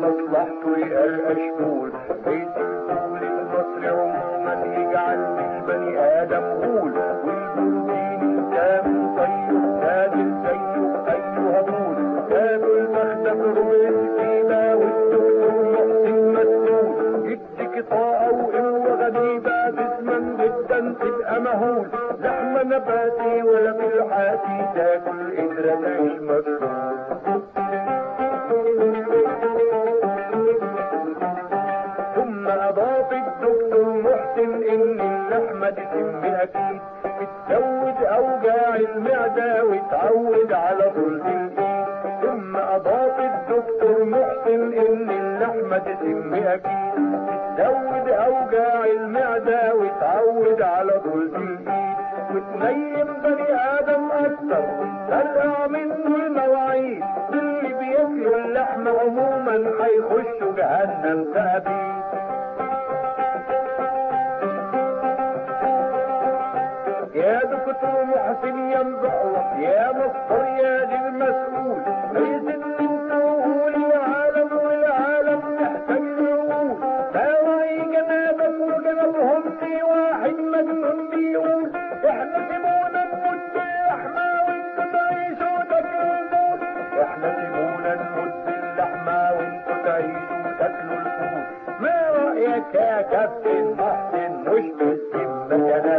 مصلحته يقرقش طول بيت الفول المصري عموما يجعل البني ادم غول والبروتين انسان طيب نازل زيه ايها طول تاكل مخدم ربع سكينه والدكتور محسن مسؤول يديك طاقه وقوه غريبه جسما جدا تبقى مهول لحمه نباتي ولا بالحاتي تاكل قدره تعيش مكسور ثم اضاف الدكتور محسن ان اللحمه دي سم اكيد بتزود اوجاع المعده وتعود على طول الايد ثم اضاف الدكتور محسن ان اللحمه دي سم اكيد بتزود اوجاع المعده وتعود على طول الايد وتنيم بني ادم اكتر ترقع منه المواعيد اللي بياكلوا اللحم عموما هيخشوا جهنم تأبيد يا دكتور محسن يا مبعوث يا مصدر يا دي المسؤول عيد انت وقولي العالم والعالم تحتاج لعقول داوي جنابك وجنبهم في واحد مجنون بيقول احنا سيبونا نمد اللحمة وانتوا تعيشوا تاكلوا الموت احنا سيبونا نمد اللحمة وانتوا تعيشوا تاكلوا الفول ما رأيك يا كابتن محسن مش بالسم كلام